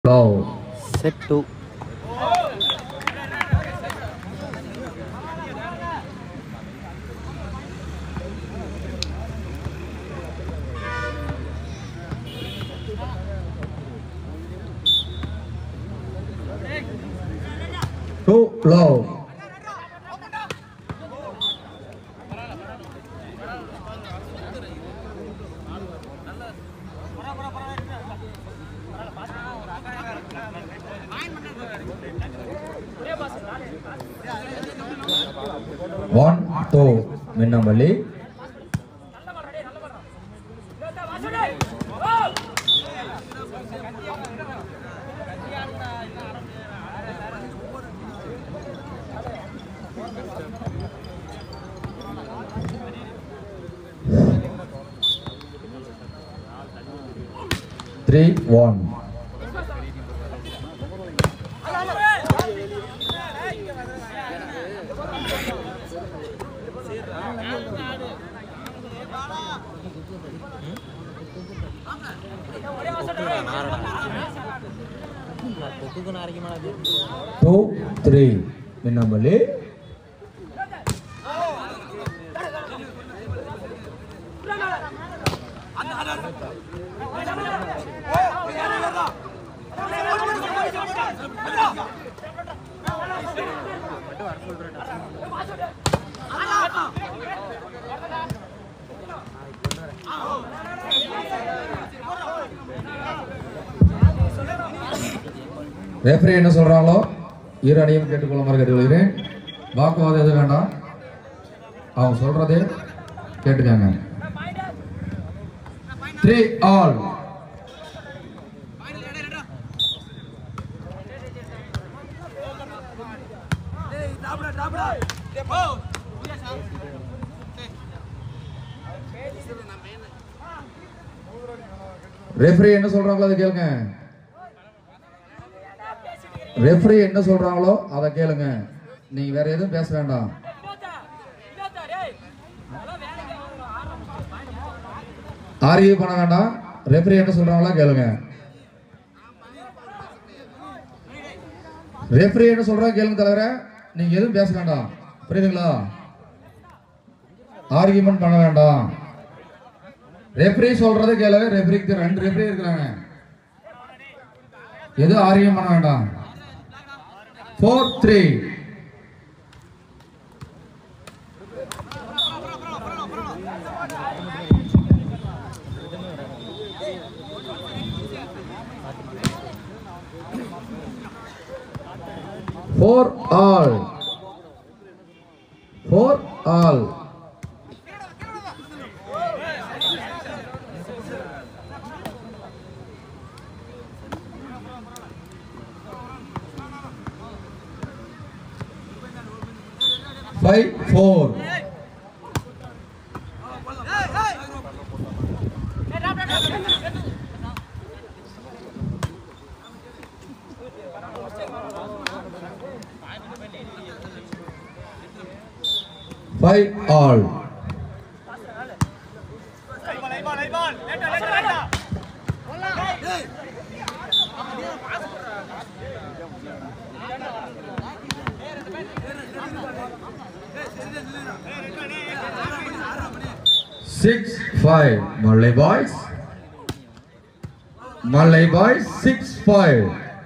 Low. Set 2. Too low. One, two, Minnambali. Three, one. கொக்குக்கு நாளைக்கு மேலே Two, three, Minnambali. Referee என்ன சொல்றாங்களோ இரு அணியும் கேட்டுக்கொள்ளுமாறு கேட்டுக்கொள்கிறேன் வாக்குவாதம் எதுவும் வேண்டாம் அவங்க சொல்றதே கேட்டுக்காங்க த்ரீ ஆல் ரெஃபரி என்ன சொல்றாங்களோ அதை கேளுங்க ரெஃபரி என்ன சொல்றாங்களோ அதை கேளுங்க நீங்க வேற எதுவும் பேச வேண்டாம் ஆர்கியூ பண்ண வேண்டாம் ரெஃபரி என்ன சொல்றாங்களோ கேளுங்க ரெஃபரி என்ன சொல்றாங்க கேளுங்க தலைவரே நீங்க எதுவும் பேச வேண்டாம் புரியுதுங்களா ஆர்கியூமெண்ட் பண்ண வேண்டாம் ரெஃபரி சொல்றதை கேளுங்க ரெஃபரிக்கு ரெண்டு ரெஃபரி இருக்கிறாங்க எதுவும் ஆர்கியூம் பண்ண வேண்டாம் four three four all four all five four five all six five Mallai boys Mallai boys six five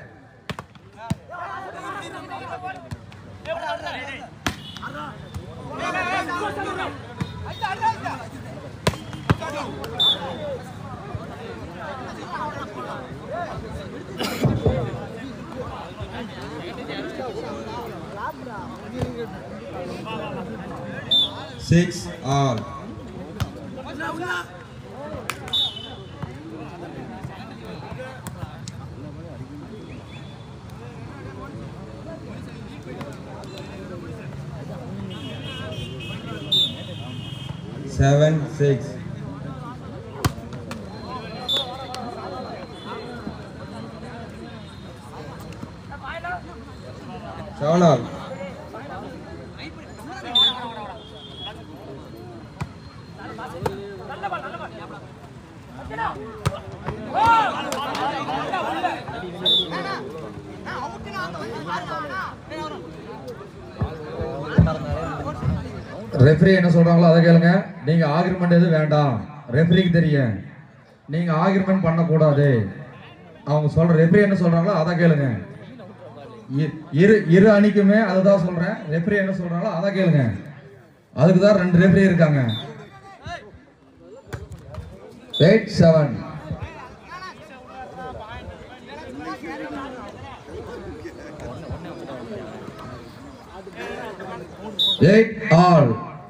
six all seven six seven all referee என்ன சொல்றாங்களோ அதை கேளுங்க நீங்க ஆகிரிமெண்ட் எதுவும் வேண்டாம் ரெஃப்ரிக்கு தெரியும் நீங்க ஆகிரிமெண்ட் பண்ணக்கூடாது அவங்க சொல்ற ரெஃப்ரி என்ன சொல்றாங்களோ அதை கேளுங்க இ- இரு இரு அணிக்குமே அதுதான் சொல்றேன் ரெஃப்ரி என்ன சொல்றாங்களோ அதை கேளுங்க அதுக்கு தான் ரெண்டு ரெஃப்ரி இருக்காங்க eight seven eight all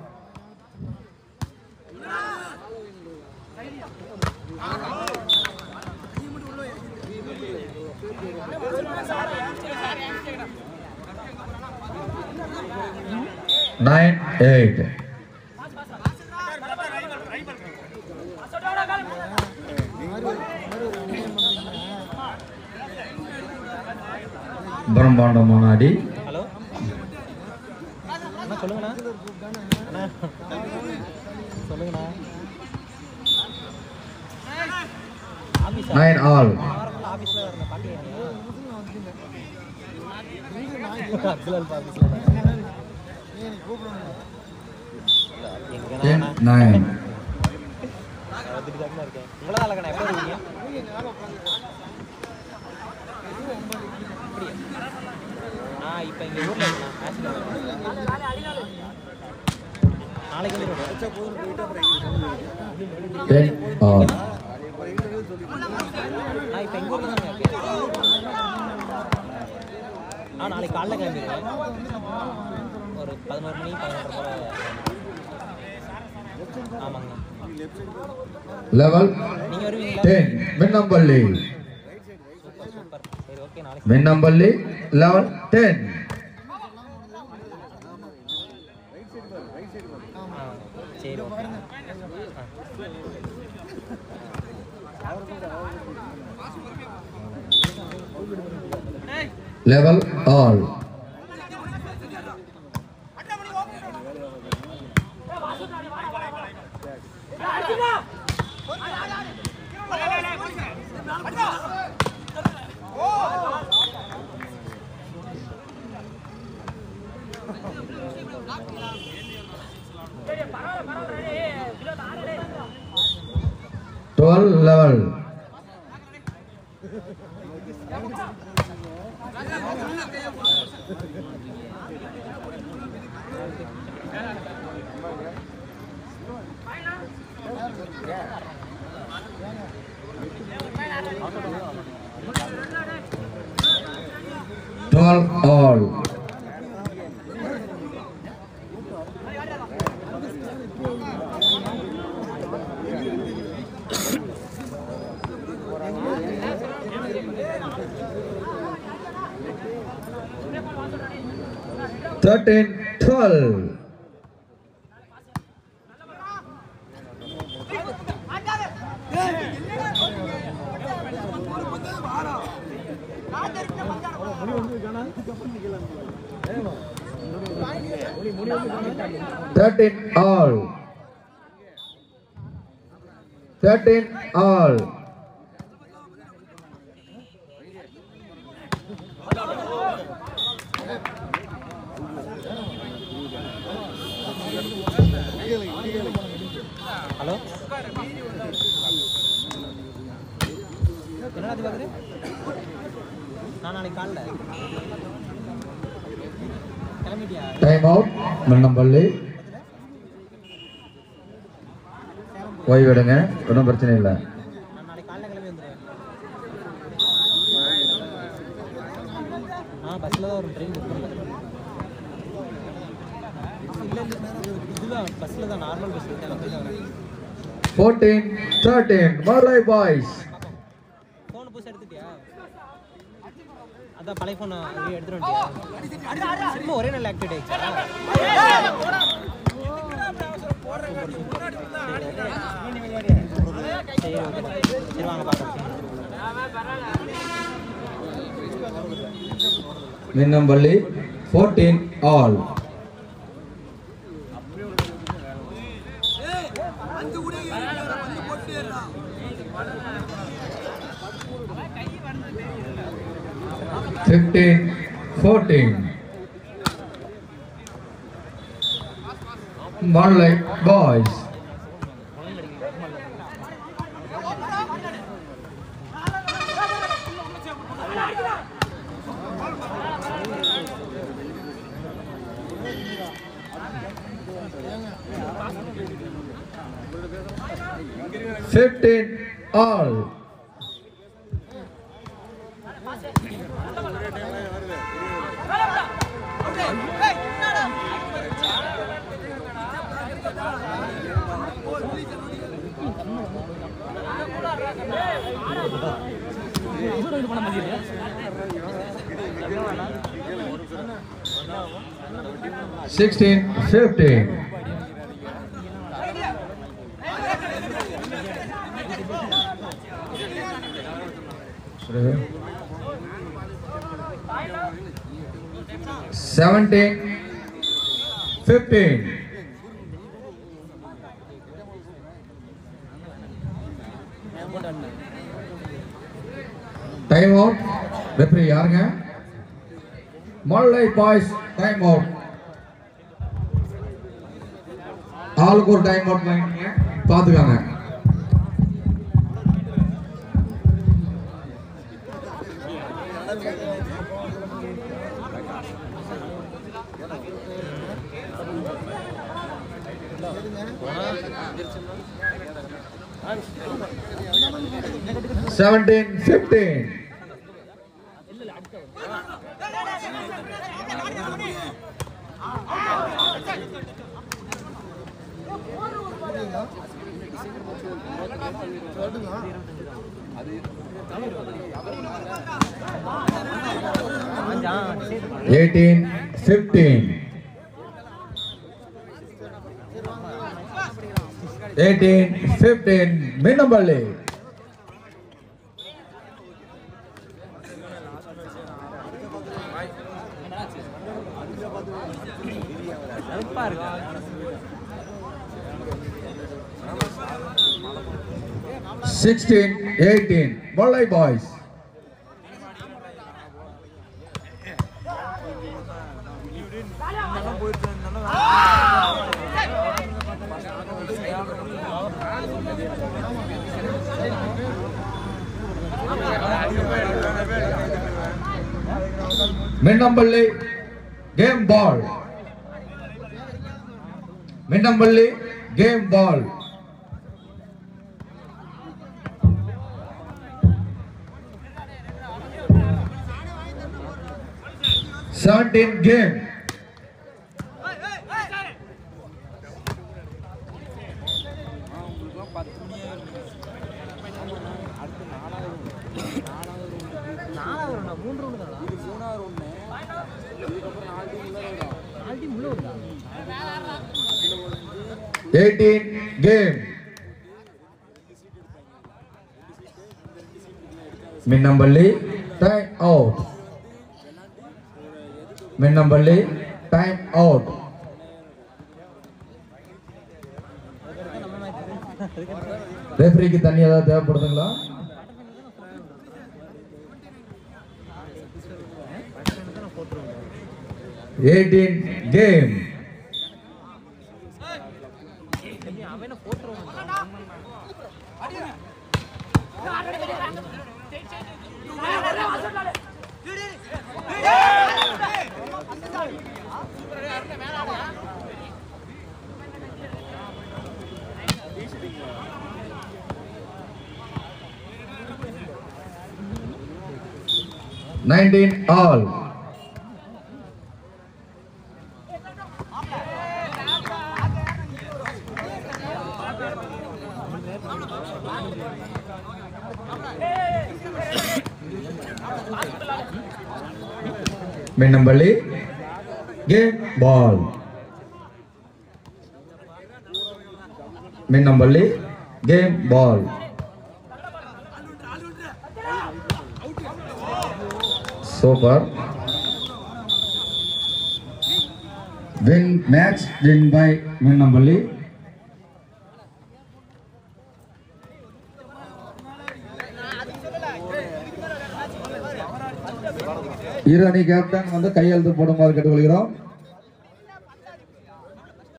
nine eight பிரம்மாண்டமான அடி ஹலோ அண்ணா சொல்லுங்கண்ணா அண்ணா சொல்லுங்கண்ணா ஆஃபீஸா நைன் ஆல் வாரத்தில் ஆஃபீஸில் இருந்த பார்க்கலையா அப்துல் ஆஃபீஸில் டென் எங்கண்ணா நைன் வந்துட்டு தான் இருக்கேன் உங்களை தான் அழகண்ணா எப்போ இருக்கீங்க அப்படியா நான் இப்போ இங்கே ஊரில் இருக்கேன் மேட்ச்சில் நாளைக்கு வந்து டென் ஆல் நான் இப்போ எங்கள் ஊரில் தான் இருக்கேன் நான் நாளைக்கு காலைல கிளம்பிடுவேன் ஒரு பதினோரு மணி பதினொன்றரை போல் ஆமாங்கண்ணா லெவல் நீங்கள் வருவீங்களா டென் மின்னம்பள்ளி சூப்பர் சூப்பர் சரி ஓகே நாளைக்கு மின்னம்பள்ளி லெவல் டென் ஆ சரி okay level all twelve level twelve all thirteen twelve thirteen all thirteen all hello என்னடா திவாகர் நான் நாளைக்கு காலைல கிளம்பிட்டியா டைம் அவுட் மின்னம்பள்ளி ஓய்வெடுங்க ஒன்றும் பிரச்சனை இல்லை நான் நாளைக்கு காலைல கிளம்பி வந்துடுவேன் ஆ பஸ்ஸில் தான் வரும் ட்ரெயின் புக் பண்ணல இல்லை இதுதான் பஸ்ஸில் தான் நார்மல் பஸ்ஸில் தான் போய் தான் வரேன் fourteen thirteen Madurai boys phone புதுசாக எடுத்துட்டியா அதான் பழைய ஃபோன் எடுத்துட்டு வந்துட்டியா சிம்மு ஒரே நாள் ஆக்டிவேட் ஆயிடுச்சா சரி ஓகே சரி வாங்க பார்க்கலாம் Minnampalli fourteen all 15 14 one leg boys Fifteen all. Sixteen, fifteen. Seventeen, fifteen. Time out referee யாருங்க மல்லை பாய்ஸ் டைம் அவுட் ஆளுக்கு ஒரு டைம் அவுட் வாங்கிங்க பார்த்துக்காங்க seventeen fifteen eighteen fifteen eighteen fifteen Minnampalli கருப்பா இருக்கு sixteen eighteen Mallai boys Minnampalli game ball Minnampalli game ball seventeen game நாலாவது ரவுண்டா மூன்று ரவுண்டு தானா இது மூணாவது ரவுண்டு நாலு டீம் உள்ள வருதா eighteen game Minnampalli time out Minnampalli time out ரெஃப்ரிக்கு தண்ணி ஏதாவது தேவைப்படுதுங்களா எயிட்டீன் கேம் அவன் என்ன போட்டுருவான் nineteen all Minnampalli game ball Minnampalli game ball super win match win by Minnampalli இரு அணி கேப்டன் வந்து கையெழுத்து போடுமாறு கேட்டுக்கொள்கிறோம்